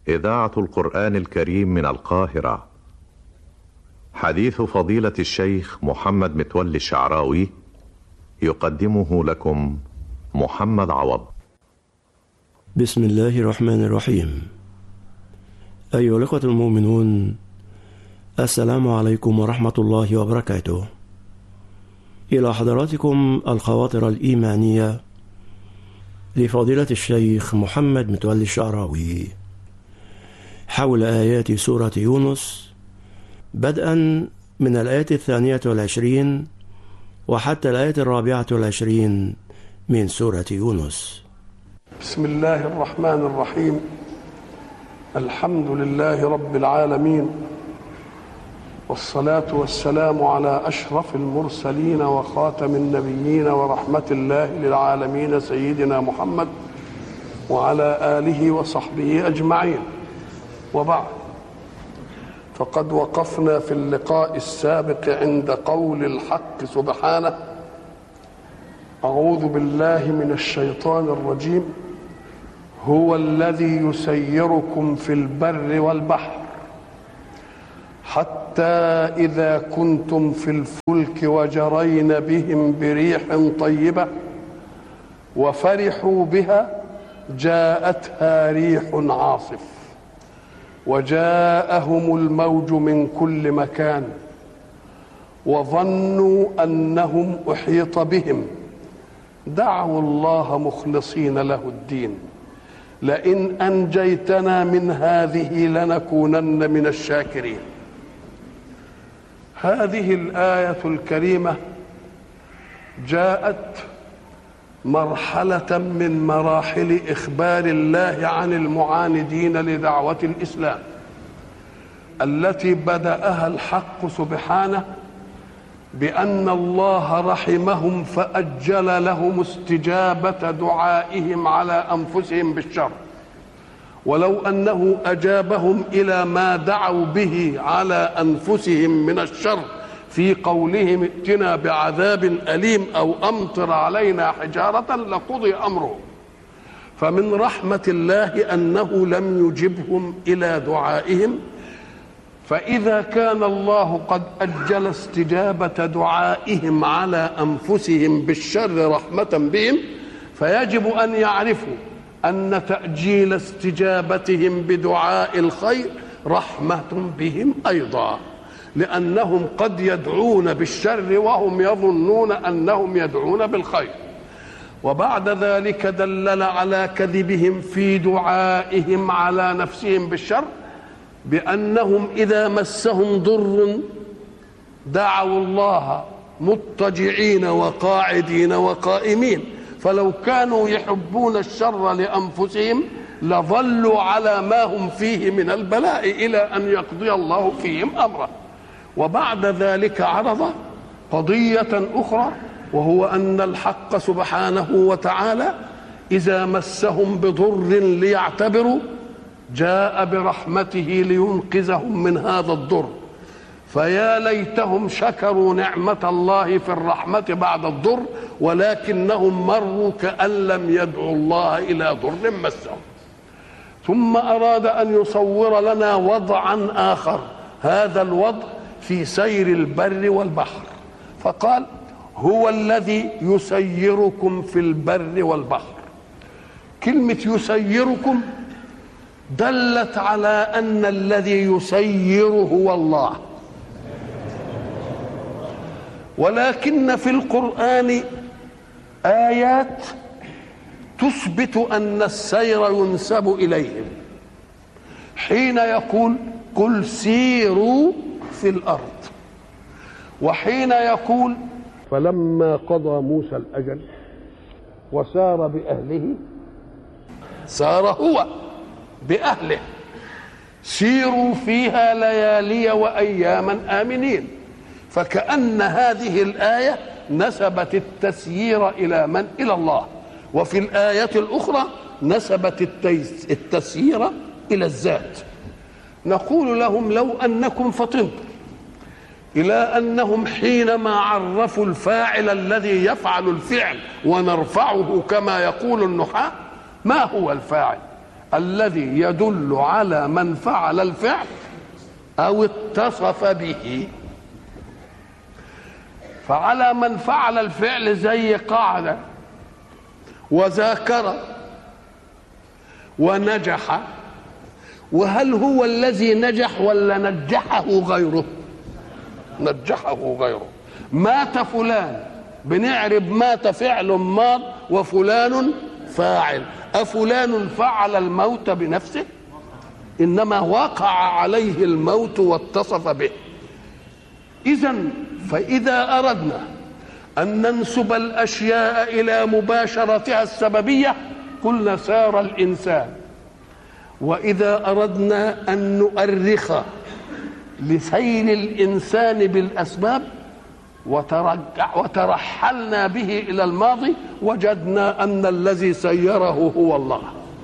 إذاعة القرآن الكريم من القاهرة حديث فضيلة الشيخ محمد متولي الشعراوي يقدمه لكم محمد عوض بسم الله الرحمن الرحيم أيها الأخوة المؤمنون السلام عليكم ورحمة الله وبركاته إلى حضراتكم الخواطر الإيمانية لفضيلة الشيخ محمد متولي الشعراوي حول آيات سورة يونس بدءا من الآية الثانية والعشرين وحتى الآية الرابعة والعشرين من سورة يونس بسم الله الرحمن الرحيم الحمد لله رب العالمين والصلاة والسلام على أشرف المرسلين وخاتم النبيين ورحمة الله للعالمين سيدنا محمد وعلى آله وصحبه أجمعين وبعد فقد وقفنا في اللقاء السابق عند قول الحق سبحانه أعوذ بالله من الشيطان الرجيم هو الذي يسيركم في البر والبحر حتى إذا كنتم في الفلك وجرين بهم بريح طيبة وفرحوا بها جاءتها ريح عاصف وجاءهم الموج من كل مكان وظنوا انهم احيط بهم دعوا الله مخلصين له الدين لئن انجيتنا من هذه لنكونن من الشاكرين هذه الايه الكريمه جاءت مرحله من مراحل اخبار الله عن المعاندين لدعوه الاسلام التي بداها الحق سبحانه بان الله رحمهم فاجل لهم استجابه دعائهم على انفسهم بالشر ولو انه اجابهم الى ما دعوا به على انفسهم من الشر في قولهم ائتنا بعذاب اليم او امطر علينا حجاره لقضي امره فمن رحمه الله انه لم يجبهم الى دعائهم فاذا كان الله قد اجل استجابه دعائهم على انفسهم بالشر رحمه بهم فيجب ان يعرفوا ان تاجيل استجابتهم بدعاء الخير رحمه بهم ايضا لانهم قد يدعون بالشر وهم يظنون انهم يدعون بالخير وبعد ذلك دلل على كذبهم في دعائهم على نفسهم بالشر بانهم اذا مسهم ضر دعوا الله مضطجعين وقاعدين وقائمين فلو كانوا يحبون الشر لانفسهم لظلوا على ما هم فيه من البلاء الى ان يقضي الله فيهم امره وبعد ذلك عرض قضيه اخرى وهو ان الحق سبحانه وتعالى اذا مسهم بضر ليعتبروا جاء برحمته لينقذهم من هذا الضر فيا ليتهم شكروا نعمة الله في الرحمة بعد الضر ولكنهم مروا كأن لم يدعوا الله إلى ضر مسهم ثم أراد أن يصور لنا وضعا آخر هذا الوضع في سير البر والبحر فقال هو الذي يسيركم في البر والبحر كلمة يسيركم دلت على ان الذي يسير هو الله ولكن في القران ايات تثبت ان السير ينسب اليهم حين يقول قل سيروا في الارض وحين يقول فلما قضى موسى الاجل وسار باهله سار هو باهله سيروا فيها ليالي واياما امنين فكان هذه الايه نسبت التسيير الى من الى الله وفي الايه الاخرى نسبت التسيير الى الذات نقول لهم لو انكم فطنتم الى انهم حينما عرفوا الفاعل الذي يفعل الفعل ونرفعه كما يقول النحاه ما هو الفاعل الذي يدل على من فعل الفعل او اتصف به فعلى من فعل الفعل زي قاعده وذاكر ونجح وهل هو الذي نجح ولا نجحه غيره نجحه غيره مات فلان بنعرب مات فعل ماض وفلان فاعل أفلان فعل الموت بنفسه إنما وقع عليه الموت واتصف به إذا فإذا أردنا أن ننسب الأشياء إلى مباشرتها السببية قلنا سار الإنسان وإذا أردنا أن نؤرخ لسير الإنسان بالأسباب وترجع وترحلنا به إلى الماضي وجدنا أن الذي سيره هو الله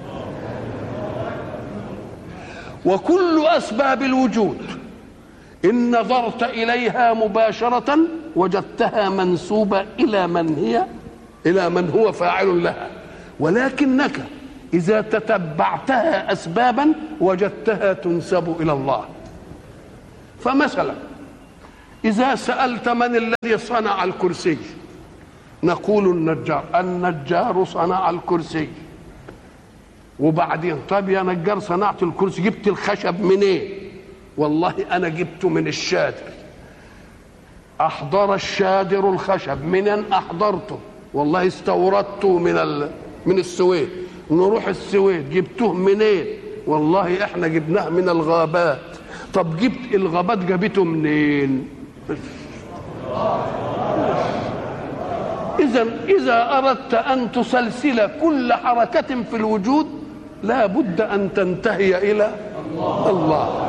وكل أسباب الوجود إن نظرت إليها مباشرة وجدتها منسوبة إلى من هي إلى من هو فاعل لها ولكنك إذا تتبعتها أسبابا وجدتها تنسب إلى الله فمثلا إذا سألت من الذي صنع الكرسي نقول النجار النجار صنع الكرسي وبعدين طب يا نجار صنعت الكرسي جبت الخشب منين إيه؟ والله أنا جبته من الشادر أحضر الشادر الخشب منين أحضرته والله استوردته من ال... من السويد نروح السويد جبته منين والله احنا جبناه من الغابات طب جبت الغابات جابته منين اذا اذا اردت ان تسلسل كل حركه في الوجود لا بد ان تنتهي الى الله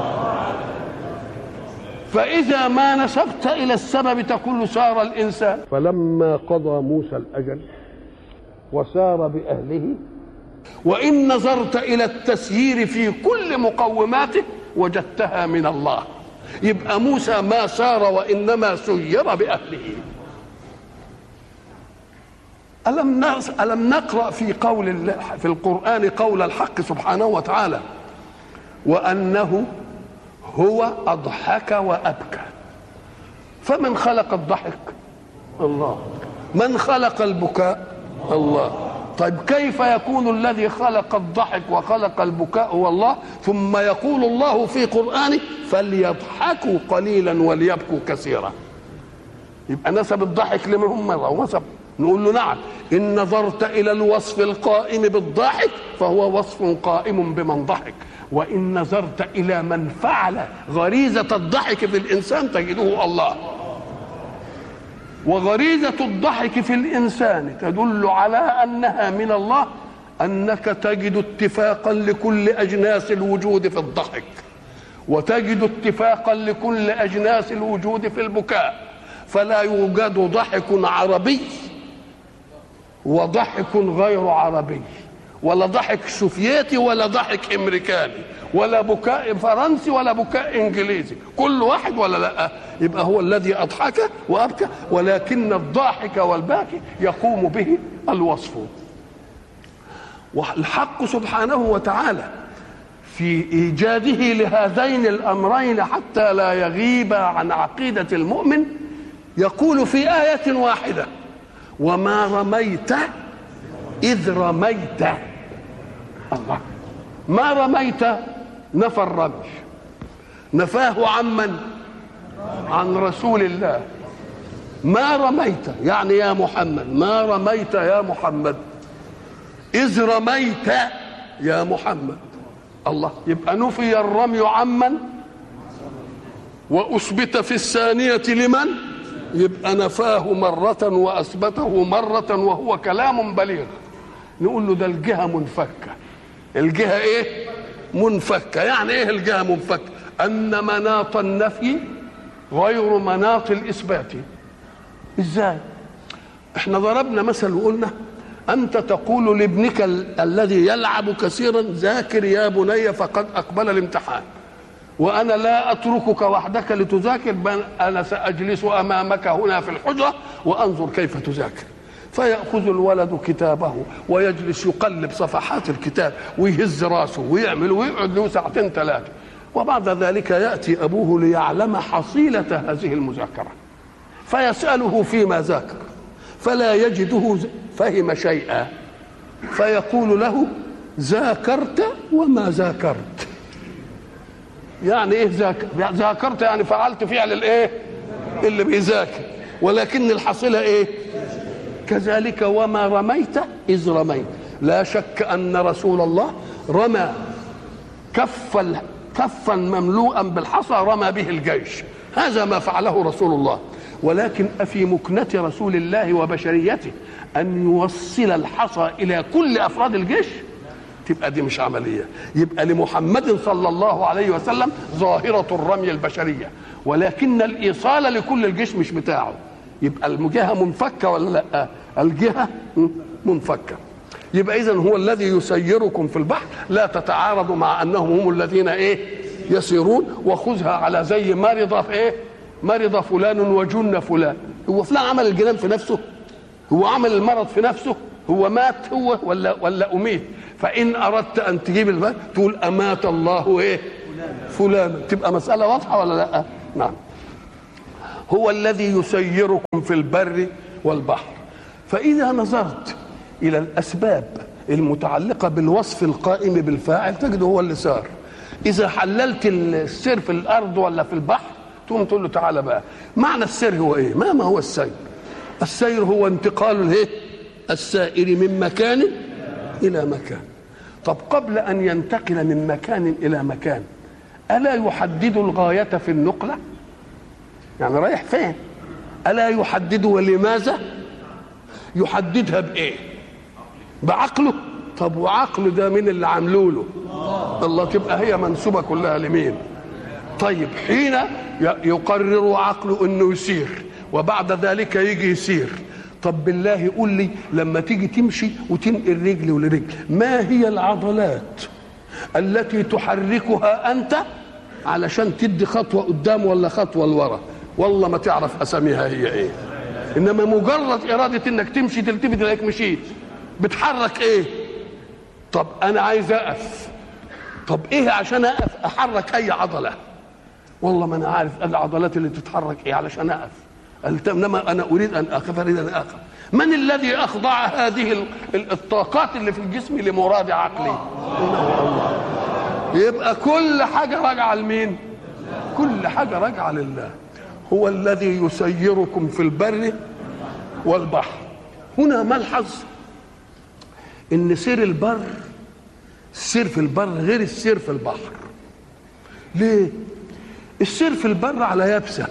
فاذا ما نسبت الى السبب تقول سار الانسان فلما قضى موسى الاجل وسار باهله وان نظرت الى التسيير في كل مقوماته وجدتها من الله يبقى موسى ما سار وانما سير باهله ألم ألم نقرأ في قول الله في القرآن قول الحق سبحانه وتعالى وأنه هو أضحك وأبكى فمن خلق الضحك الله من خلق البكاء الله طيب كيف يكون الذي خلق الضحك وخلق البكاء هو الله ثم يقول الله في قرآنه فليضحكوا قليلا وليبكوا كثيرا يبقى نسب الضحك لمن هم مرة ونسب نقول له نعم إن نظرت إلى الوصف القائم بالضاحك فهو وصف قائم بمن ضحك وإن نظرت إلى من فعل غريزة الضحك في الإنسان تجده الله وغريزة الضحك في الإنسان تدل على أنها من الله أنك تجد اتفاقا لكل أجناس الوجود في الضحك وتجد اتفاقا لكل أجناس الوجود في البكاء فلا يوجد ضحك عربي وضحك غير عربي ولا ضحك سوفيتي ولا ضحك امريكاني ولا بكاء فرنسي ولا بكاء انجليزي كل واحد ولا لا يبقى هو الذي اضحك وابكى ولكن الضاحك والباكي يقوم به الوصف والحق سبحانه وتعالى في ايجاده لهذين الامرين حتى لا يغيب عن عقيده المؤمن يقول في ايه واحده وما رميت اذ رميت الله ما رميت نفى الرمي نفاه عمن عن رسول الله ما رميت يعني يا محمد ما رميت يا محمد إذ رميت يا محمد الله يبقى نفي الرمي عمن وأثبت في الثانية لمن يبقى نفاه مرة وأثبته مرة وهو كلام بليغ نقول له ده الجهة منفكة الجهة ايه منفكة يعني ايه الجهة منفكة ان مناط النفي غير مناط الاثبات ازاي احنا ضربنا مثل وقلنا انت تقول لابنك ال- الذي يلعب كثيرا ذاكر يا بني فقد اقبل الامتحان وانا لا اتركك وحدك لتذاكر بل انا ساجلس امامك هنا في الحجره وانظر كيف تذاكر فيأخذ الولد كتابه ويجلس يقلب صفحات الكتاب ويهز راسه ويعمل ويقعد له ساعتين ثلاثة وبعد ذلك يأتي أبوه ليعلم حصيلة هذه المذاكرة فيسأله فيما ذاكر فلا يجده فهم شيئا فيقول له ذاكرت وما ذاكرت يعني ايه ذاكر ذاكرت يعني فعلت فعل الايه اللي بيذاكر ولكن الحصيله ايه كذلك وما رميت اذ رميت لا شك ان رسول الله رمى كف كفا مملوءا بالحصى رمى به الجيش هذا ما فعله رسول الله ولكن أفي مكنة رسول الله وبشريته أن يوصل الحصى إلى كل أفراد الجيش تبقى دي مش عملية يبقى لمحمد صلى الله عليه وسلم ظاهرة الرمي البشرية ولكن الإيصال لكل الجيش مش بتاعه يبقى الجهة منفكة ولا لا الجهة منفكة يبقى إذا هو الذي يسيركم في البحر لا تتعارضوا مع أنهم هم الذين إيه يسيرون وخذها على زي مرض في إيه مرض فلان وجن فلان هو فلان عمل الجنان في نفسه هو عمل المرض في نفسه هو مات هو ولا ولا اميت فان اردت ان تجيب المال تقول امات الله ايه فلان تبقى مساله واضحه ولا لا نعم هو الذي يسيركم في البر والبحر فاذا نظرت الى الاسباب المتعلقه بالوصف القائم بالفاعل تجد هو اللي سار اذا حللت السير في الارض ولا في البحر تقوم تقول له تعالى بقى معنى السير هو ايه ما ما هو السير السير هو انتقال الايه السائر من مكان الى مكان طب قبل ان ينتقل من مكان الى مكان الا يحدد الغايه في النقله يعني رايح فين الا يحدد ولماذا يحددها بايه بعقله طب وعقله ده مين اللي عامله له الله تبقى هي منسوبه كلها لمين طيب حين يقرر عقله انه يسير وبعد ذلك يجي يسير طب بالله قول لي لما تيجي تمشي وتنقل رجل ولرجل ما هي العضلات التي تحركها انت علشان تدي خطوه قدام ولا خطوه لورا والله ما تعرف اساميها هي ايه انما مجرد اراده انك تمشي تلتفت تلاقيك مشيت بتحرك ايه طب انا عايز اقف طب ايه عشان اقف احرك اي عضله والله ما انا عارف العضلات اللي تتحرك ايه علشان اقف انما انا اريد ان اقف اريد ان اقف من الذي اخضع هذه الطاقات اللي في الجسم لمراد عقلي انه الله يبقى كل حاجه راجعه لمين كل حاجه راجعه لله هو الذي يسيركم في البر والبحر هنا ملحظ ان سير البر السير في البر غير السير في البحر ليه السير في البر على يابسه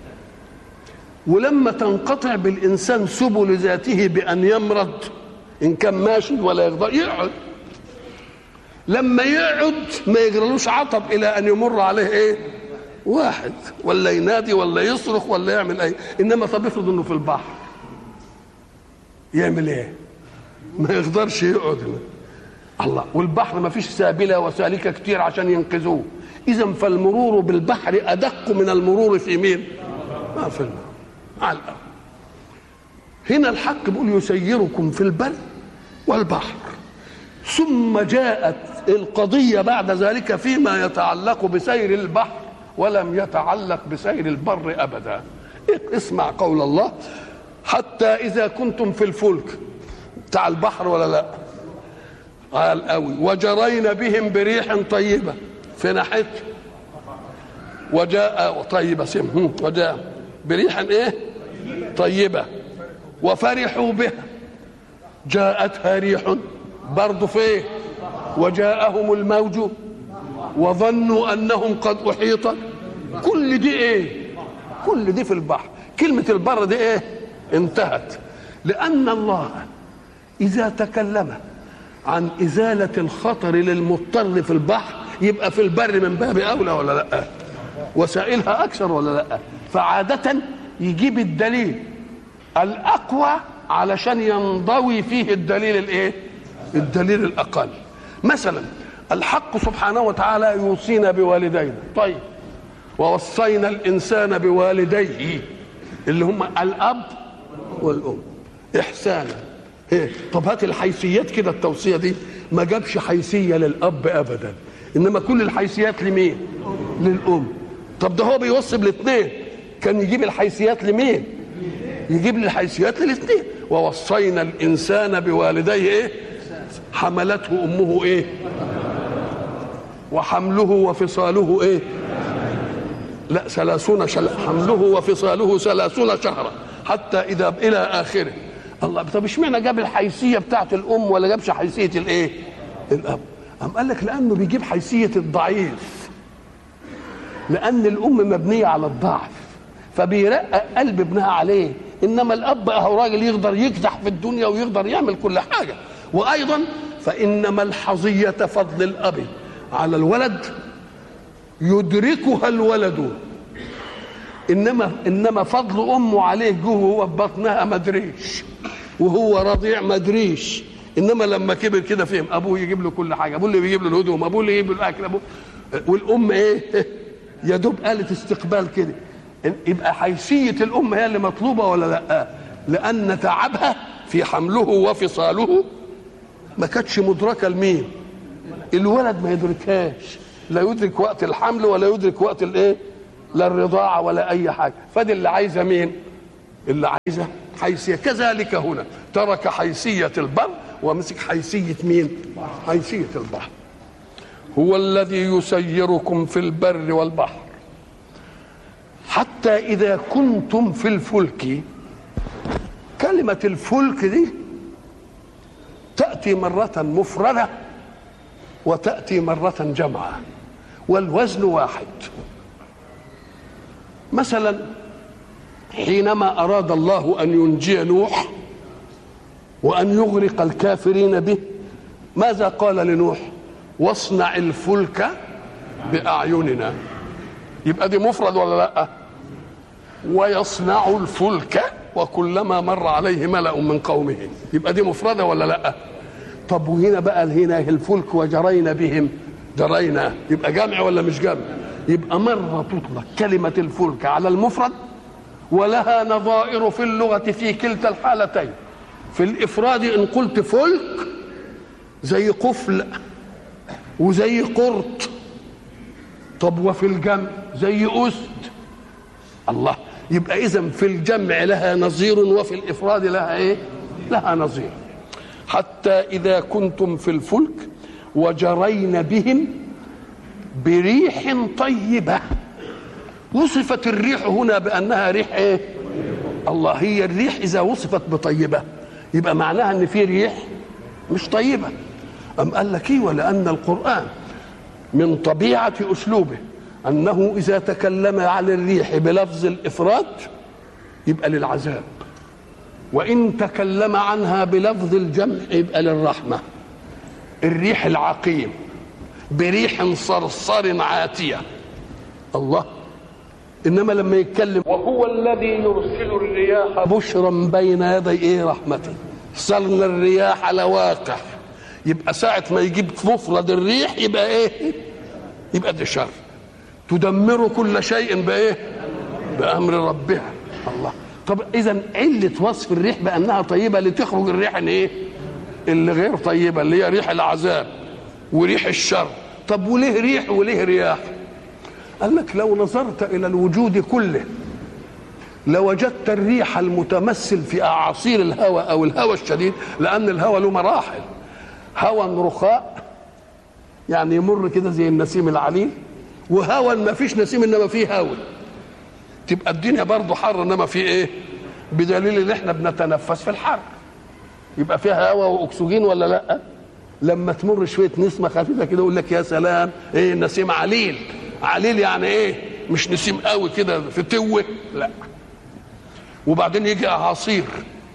ولما تنقطع بالانسان سبل ذاته بان يمرض ان كان ماشي ولا يقدر يقعد لما يقعد ما يجرلوش عطب الى ان يمر عليه ايه واحد ولا ينادي ولا يصرخ ولا يعمل ايه انما طب افرض انه في البحر يعمل ايه ما يقدرش يقعد الله والبحر ما فيش سابلة وسالكة كتير عشان ينقذوه إذا فالمرور بالبحر أدق من المرور في مين؟ ما في الماء على الأرض هنا الحق بيقول يسيركم في البر والبحر ثم جاءت القضية بعد ذلك فيما يتعلق بسير البحر ولم يتعلق بسير البر أبدا اسمع قول الله حتى إذا كنتم في الفلك بتاع البحر ولا لا قال قوي وجرينا بهم بريح طيبة في ناحيته وجاء طيبة سم وجاء بريح ايه طيبة وفرحوا بها جاءتها ريح برضه في ايه وجاءهم الموج وظنوا انهم قد احيط كل دي ايه كل دي في البحر كلمة البر دي ايه انتهت لأن الله إذا تكلم عن إزالة الخطر للمضطر في البحر يبقى في البر من باب أولى ولا لا وسائلها أكثر ولا لا فعادة يجيب الدليل الأقوى علشان ينضوي فيه الدليل الإيه الدليل الأقل مثلا الحق سبحانه وتعالى يوصينا بوالدينا طيب ووصينا الإنسان بوالديه اللي هم الأب والأم احسانا إيه؟ طب هات الحيثيات كده التوصيه دي ما جابش حيثيه للاب ابدا انما كل الحيثيات لمين للام طب ده هو بيوصي بالاثنين كان يجيب الحيثيات لمين يجيب لي الحيثيات للاثنين ووصينا الانسان بوالديه ايه حملته امه ايه وحمله وفصاله ايه لا ثلاثون شل... حمله وفصاله ثلاثون شهرا حتى اذا الى اخره الله طب اشمعنى جاب الحيثيه بتاعت الام ولا جابش حيثيه الايه الاب أم قال لك لانه بيجيب حيثيه الضعيف لان الام مبنيه على الضعف فبيرقق قلب ابنها عليه انما الاب اهو راجل يقدر يكدح في الدنيا ويقدر يعمل كل حاجه وايضا فان ملحظيه فضل الاب على الولد يدركها الولد انما انما فضل امه عليه جوه وهو في بطنها ما ادريش وهو رضيع ما ادريش انما لما كبر كده فهم ابوه يجيب له كل حاجه ابوه اللي بيجيب له الهدوم ابوه اللي يجيب له الاكل ابوه والام ايه يا دوب قالت استقبال كده يبقى حيثيه الام هي اللي مطلوبه ولا لا لان تعبها في حمله وفصاله ما كانتش مدركه لمين الولد ما يدركهاش لا يدرك وقت الحمل ولا يدرك وقت الايه لا الرضاعه ولا اي حاجه فدي اللي عايزه مين اللي عايزه حيثيه كذلك هنا ترك حيثيه البر ومسك حيثيه مين حيثيه البحر هو الذي يسيركم في البر والبحر حتى اذا كنتم في الفلك كلمه الفلك دي تاتي مره مفرده وتأتي مرة جمعة والوزن واحد مثلا حينما أراد الله أن ينجي نوح وأن يغرق الكافرين به ماذا قال لنوح واصنع الفلك بأعيننا يبقى دي مفرد ولا لا ويصنع الفلك وكلما مر عليه ملأ من قومه يبقى دي مفردة ولا لأ طب وهنا بقى هنا الفلك وجرينا بهم جرينا يبقى جمع ولا مش جمع يبقى مرة تطلق كلمة الفلك على المفرد ولها نظائر في اللغة في كلتا الحالتين في الإفراد إن قلت فلك زي قفل وزي قرط طب وفي الجمع زي أسد الله يبقى إذا في الجمع لها نظير وفي الإفراد لها إيه؟ لها نظير حتى إذا كنتم في الفلك وجرين بهم بريح طيبة وصفت الريح هنا بأنها ريح إيه؟ الله هي الريح إذا وصفت بطيبة يبقى معناها إن في ريح مش طيبة أم قال لك إيه ولأن القرآن من طبيعة أسلوبه أنه إذا تكلم عن الريح بلفظ الإفراد يبقى للعذاب وإن تكلم عنها بلفظ الجمع يبقى للرحمة الريح العقيم بريح صرصر عاتية الله إنما لما يتكلم وهو الذي يرسل الرياح بشرا بين يدي إيه رحمته صرنا الرياح لواقح يبقى ساعة ما يجيب مفرد الريح يبقى إيه يبقى ده شر تدمر كل شيء بإيه بأمر ربها الله طب اذا عله وصف الريح بانها طيبه لتخرج الريح ان ايه اللي غير طيبه اللي هي ريح العذاب وريح الشر طب وليه ريح وليه رياح قال لك لو نظرت الى الوجود كله لوجدت الريح المتمثل في اعاصير الهواء او الهواء الشديد لان الهواء له مراحل هواء رخاء يعني يمر كده زي النسيم العليل وهواء ما فيش نسيم انما فيه هواء تبقى الدنيا برضه حر انما في ايه بدليل ان احنا بنتنفس في الحر يبقى فيها هواء واكسجين ولا لا لما تمر شويه نسمه خفيفه كده يقول لك يا سلام ايه نسيم عليل عليل يعني ايه مش نسيم قوي كده في توه لا وبعدين يجي اعاصير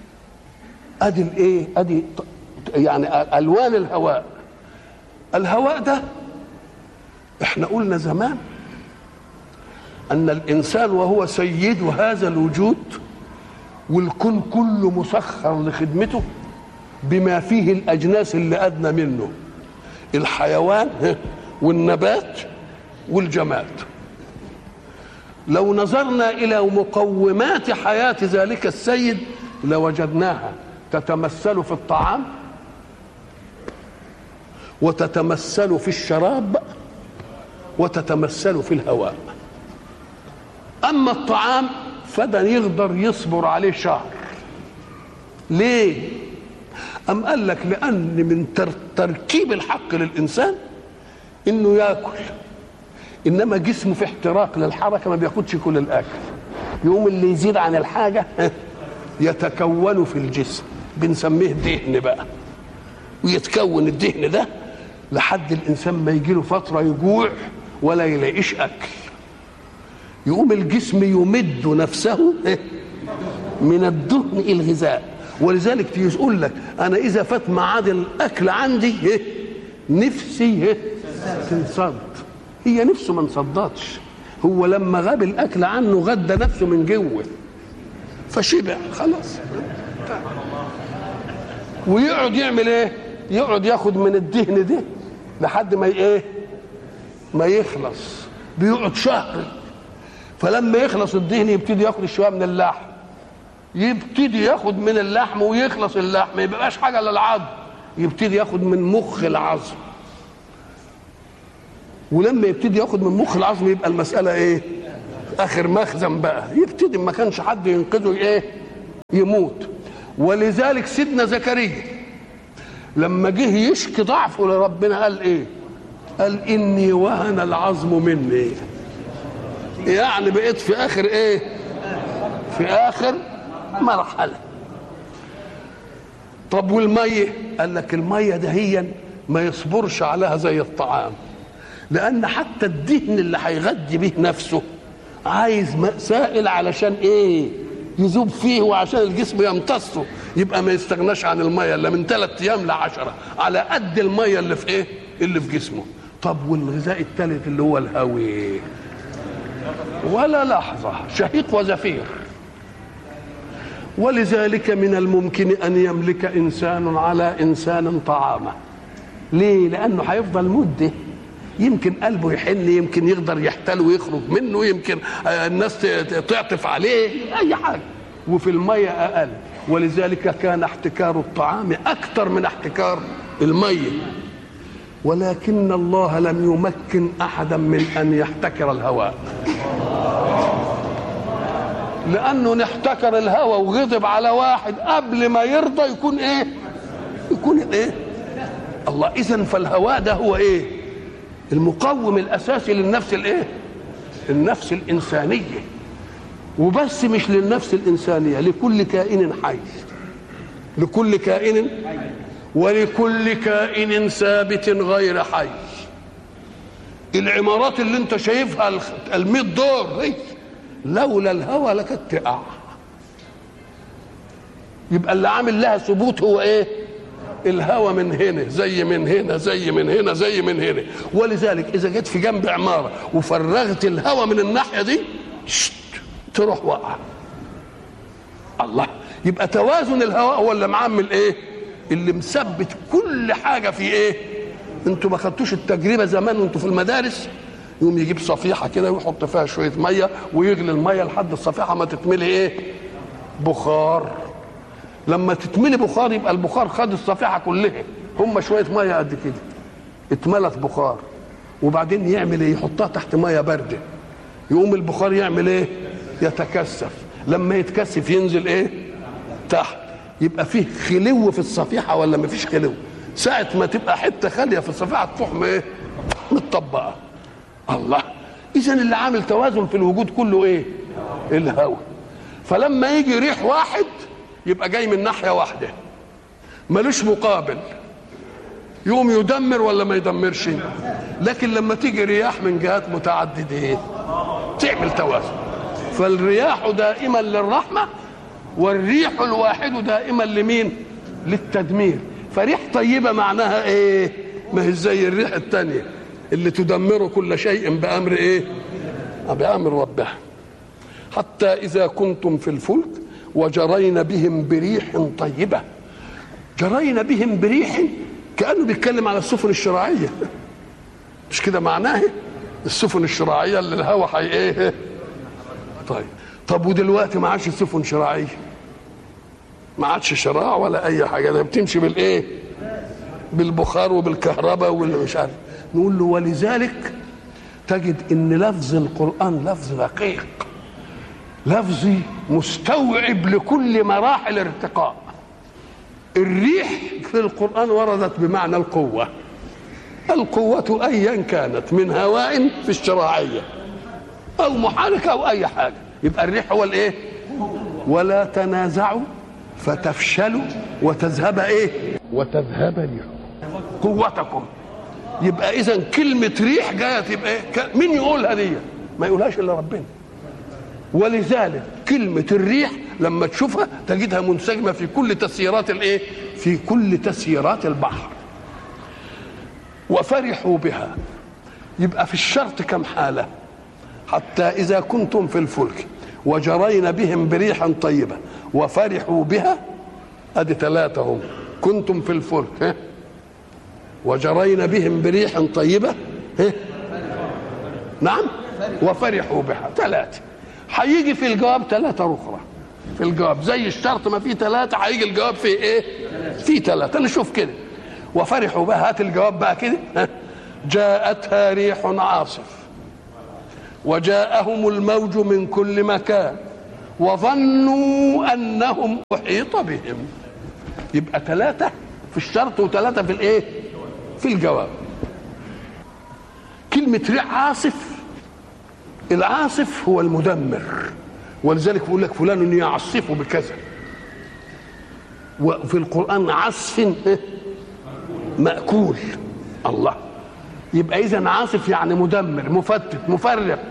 ادي الايه ادي يعني الوان الهواء الهواء ده احنا قلنا زمان ان الانسان وهو سيد هذا الوجود والكون كله مسخر لخدمته بما فيه الاجناس اللي ادنى منه الحيوان والنبات والجماد لو نظرنا الى مقومات حياه ذلك السيد لوجدناها تتمثل في الطعام وتتمثل في الشراب وتتمثل في الهواء اما الطعام فده يقدر يصبر عليه شهر ليه أم قال لك لأن من تر- تركيب الحق للإنسان إنه ياكل إنما جسمه في احتراق للحركة ما بياخدش كل الأكل يقوم اللي يزيد عن الحاجة يتكون في الجسم بنسميه دهن بقى ويتكون الدهن ده لحد الإنسان ما يجي له فترة يجوع ولا يلاقيش أكل يقوم الجسم يمد نفسه من الدهن الغذاء ولذلك تيجي يقول لك انا اذا فات ميعاد الاكل عندي إيه؟ نفسي إيه؟ تنصد هي نفسه ما انصدتش هو لما غاب الاكل عنه غدى نفسه من جوه فشبع خلاص ويقعد يعمل ايه يقعد ياخد من الدهن ده لحد ما ي- ايه ما يخلص بيقعد شهر فلما يخلص الدهن يبتدي ياخد شويه من اللحم يبتدي ياخد من اللحم ويخلص اللحم ما يبقاش حاجه للعظم يبتدي ياخد من مخ العظم ولما يبتدي ياخد من مخ العظم يبقى المساله ايه اخر مخزن بقى يبتدي ما كانش حد ينقذه ايه يموت ولذلك سيدنا زكريا لما جه يشكي ضعفه لربنا قال ايه قال اني وهن العظم مني يعني بقيت في اخر ايه في اخر مرحله طب والميه قال لك الميه دهيا ما يصبرش عليها زي الطعام لان حتى الدهن اللي هيغذي به نفسه عايز ماء سائل علشان ايه يذوب فيه وعشان الجسم يمتصه يبقى ما يستغناش عن الميه الا من ثلاث ايام لعشرة على قد الميه اللي في ايه اللي في جسمه طب والغذاء الثالث اللي هو الهوي ولا لحظه شهيق وزفير ولذلك من الممكن ان يملك انسان على انسان طعامه ليه لانه هيفضل مده يمكن قلبه يحن يمكن يقدر يحتل ويخرج منه يمكن آه، الناس ت- ت- تعطف عليه اي حاجه وفي الميه اقل ولذلك كان احتكار الطعام اكثر من احتكار الميه ولكن الله لم يمكن احدا من ان يحتكر الهواء لانه نحتكر الهوى وغضب على واحد قبل ما يرضى يكون ايه يكون ايه الله اذا فالهواء ده هو ايه المقوم الاساسي للنفس الايه النفس الانسانيه وبس مش للنفس الانسانيه لكل كائن حي لكل كائن ولكل كائن ثابت غير حي العمارات اللي انت شايفها ال 100 دور هي لولا الهوى لكانت تقع يبقى اللي عامل لها ثبوت هو ايه الهوى من هنا زي من هنا زي من هنا زي من هنا ولذلك اذا جيت في جنب عماره وفرغت الهوى من الناحيه دي شت تروح واقعه الله يبقى توازن الهواء هو اللي معمل ايه اللي مثبت كل حاجه في ايه انتوا ما خدتوش التجربه زمان وانتوا في المدارس يقوم يجيب صفيحه كده ويحط فيها شويه ميه ويغلي الميه لحد الصفيحه ما تتملي ايه بخار لما تتملي بخار يبقى البخار خد الصفيحه كلها هم شويه ميه قد كده اتملت بخار وبعدين يعمل ايه يحطها تحت ميه بارده يقوم البخار يعمل ايه يتكثف لما يتكثف ينزل ايه تحت يبقى فيه خلو في الصفيحه ولا ما فيش خلو ساعه ما تبقى حته خاليه في الصفيحه تروح ايه متطبقه الله اذا اللي عامل توازن في الوجود كله ايه الهواء فلما يجي ريح واحد يبقى جاي من ناحيه واحده ملوش مقابل يقوم يدمر ولا ما يدمرش لكن لما تيجي رياح من جهات متعدده ايه تعمل توازن فالرياح دائما للرحمه والريح الواحد دائما لمين للتدمير فريح طيبه معناها ايه ما هي زي الريح الثانيه اللي تدمر كل شيء بامر ايه بامر ربها حتى اذا كنتم في الفلك وجرين بهم بريح طيبه جرين بهم بريح كانه بيتكلم على السفن الشراعيه مش كده معناه السفن الشراعيه اللي الهوا حي ايه طيب طب ودلوقتي ما عادش سفن شراعيه ما عادش شراع ولا اي حاجه ده بتمشي بالايه بالبخار وبالكهرباء واللي مش عارف نقول له ولذلك تجد ان لفظ القران لفظ دقيق لفظ مستوعب لكل مراحل الارتقاء الريح في القران وردت بمعنى القوه القوه ايا كانت من هواء في الشراعيه او محركه او اي حاجه يبقى الريح هو الايه ولا تنازعوا فتفشلوا وتذهب ايه وتذهب ريحكم قوتكم يبقى اذا كلمه ريح جايه تبقى ايه ك- مين يقولها دي ما يقولهاش الا ربنا ولذلك كلمة الريح لما تشوفها تجدها منسجمة في كل تسييرات الايه؟ في كل تسييرات البحر. وفرحوا بها. يبقى في الشرط كم حالة؟ حتى إذا كنتم في الفلك وجرين بهم بريح طيبة وفرحوا بها أدي ثلاثة هم كنتم في الفلك ها؟ وجرين بهم بريح طيبة ها؟ نعم وفرحوا بها ثلاثة هيجي في الجواب ثلاثة أخرى في الجواب زي الشرط ما فيه ثلاثة هيجي الجواب في إيه؟ في ثلاثة نشوف كده وفرحوا بها هات الجواب بقى كده ها؟ جاءتها ريح عاصف وجاءهم الموج من كل مكان وظنوا أنهم أحيط بهم يبقى ثلاثة في الشرط وثلاثة في الإيه؟ في الجواب كلمة ريح عاصف العاصف هو المدمر ولذلك بيقول لك فلان يعصف بكذا وفي القرآن عصف مأكول الله يبقى إذا عاصف يعني مدمر مفتت مفرق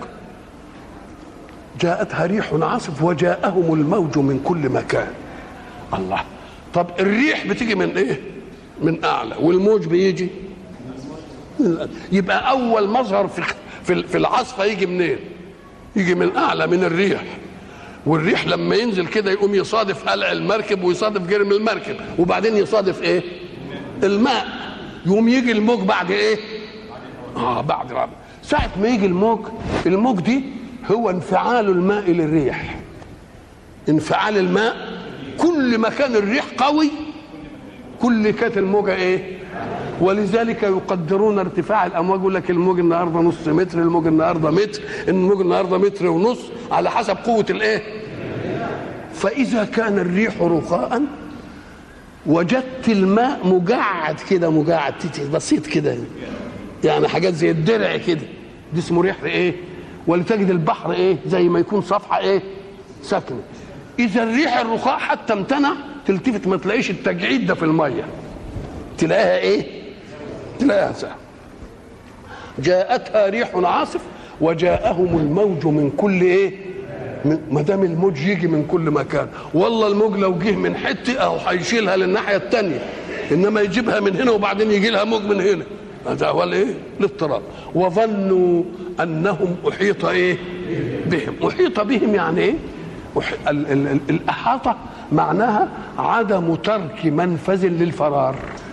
جاءتها ريح عاصف وجاءهم الموج من كل مكان الله طب الريح بتيجي من ايه من اعلى والموج بيجي من يبقى اول مظهر في في في العاصفه يجي منين يجي من اعلى من الريح والريح لما ينزل كده يقوم يصادف قلع المركب ويصادف جرم المركب وبعدين يصادف ايه الماء يقوم يجي الموج بعد ايه اه بعد رابع ساعة ما يجي الموج الموج دي هو انفعال الماء للريح انفعال الماء كل ما كان الريح قوي كل كانت الموجة ايه ولذلك يقدرون ارتفاع الامواج يقول لك الموج النهارده نص متر الموج النهارده متر الموج النهارده متر ونص على حسب قوه الايه فاذا كان الريح رخاء وجدت الماء مجعد كده مجعد بسيط كده يعني حاجات زي الدرع كده دي اسمه ريح ايه ولتجد البحر ايه زي ما يكون صفحه ايه ساكنه اذا الريح الرخاء حتى امتنع تلتفت ما تلاقيش التجعيد ده في الميه تلاقيها ايه تلاقيها سهل جاءتها ريح عاصف وجاءهم الموج من كل ايه ما دام الموج يجي من كل مكان والله الموج لو جه من حته او هيشيلها للناحيه الثانيه انما يجيبها من هنا وبعدين يجي لها موج من هنا هذا هو الايه الاضطراب وظنوا انهم احيط ايه بهم احيط بهم يعني ايه أح- ال- ال- ال- الاحاطه معناها عدم ترك منفذ للفرار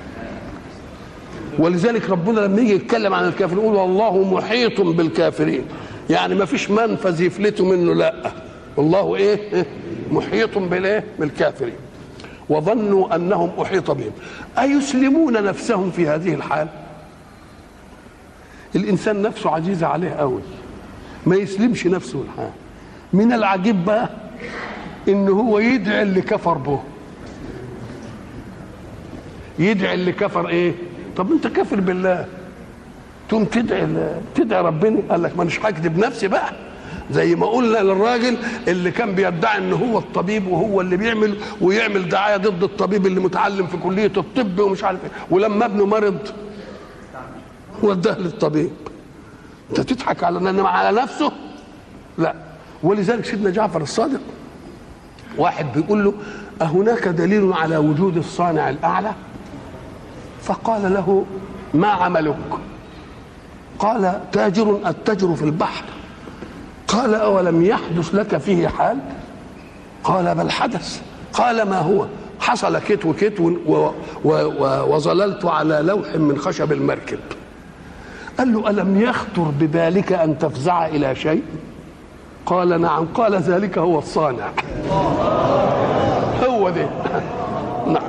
ولذلك ربنا لما يجي يتكلم عن الكافرين يقول والله محيط بالكافرين يعني ما فيش منفذ يفلتوا منه لا والله ايه إيه؟ محيط بالايه بالكافرين وظنوا انهم احيط بهم ايسلمون نفسهم في هذه الحال الانسان نفسه عزيزه عليه قوي ما يسلمش نفسه الحال من العجيب بقى ان هو يدعي اللي كفر به يدعي اللي كفر ايه طب انت كافر بالله تقوم تدعي تدعي ربنا قال لك ما مش هكذب نفسي بقى زي ما قلنا للراجل اللي كان بيدعي ان هو الطبيب وهو اللي بيعمل ويعمل دعايه ضد الطبيب اللي متعلم في كليه الطب ومش عارف ايه ولما ابنه مرض وداه للطبيب انت تضحك على انما على نفسه لا ولذلك سيدنا جعفر الصادق واحد بيقول له أهناك دليل على وجود الصانع الأعلى فقال له ما عملك قال تاجر أتجر في البحر قال أولم يحدث لك فيه حال قال بل حدث قال ما هو حصل كت وكت و- و- و- وظللت على لوح من خشب المركب قال له ألم يخطر ببالك أن تفزع إلى شيء قال نعم قال ذلك هو الصانع هو هو ده نعم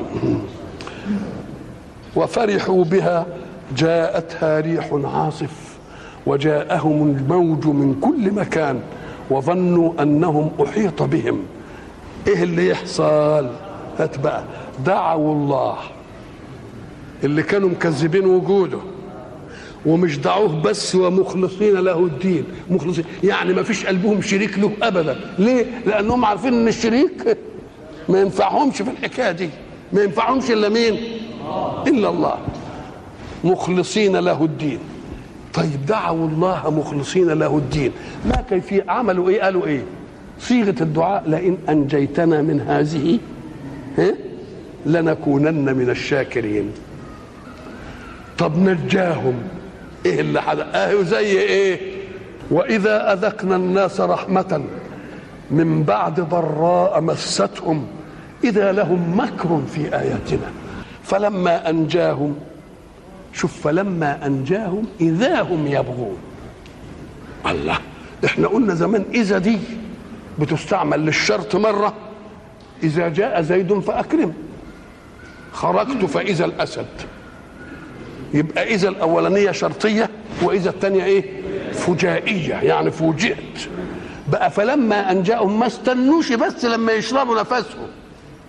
وفرحوا بها جاءتها ريح عاصف وجاءهم الموج من كل مكان وظنوا انهم احيط بهم ايه اللي يحصل هات بقى دعوا الله اللي كانوا مكذبين وجوده ومش دعوه بس ومخلصين له الدين مخلصين يعني ما فيش قلبهم شريك له ابدا ليه لانهم عارفين ان الشريك ما ينفعهمش في الحكايه دي ما ينفعهمش الا مين الا الله مخلصين له الدين طيب دعوا الله مخلصين له الدين ما كيفية عملوا ايه قالوا ايه صيغة الدعاء لئن أنجيتنا من هذه ها؟ لنكونن من الشاكرين طب نجاهم ايه اللي حدث اه زي ايه واذا اذقنا الناس رحمه من بعد ضراء مستهم اذا لهم مكر في اياتنا فلما انجاهم شوف فلما انجاهم اذا هم يبغون الله احنا قلنا زمان اذا دي بتستعمل للشرط مره اذا جاء زيد فاكرم خرجت فاذا الاسد يبقى اذا الاولانيه شرطيه واذا الثانيه ايه فجائيه يعني فوجئت بقى فلما انجاهم ما استنوش بس لما يشربوا نفسهم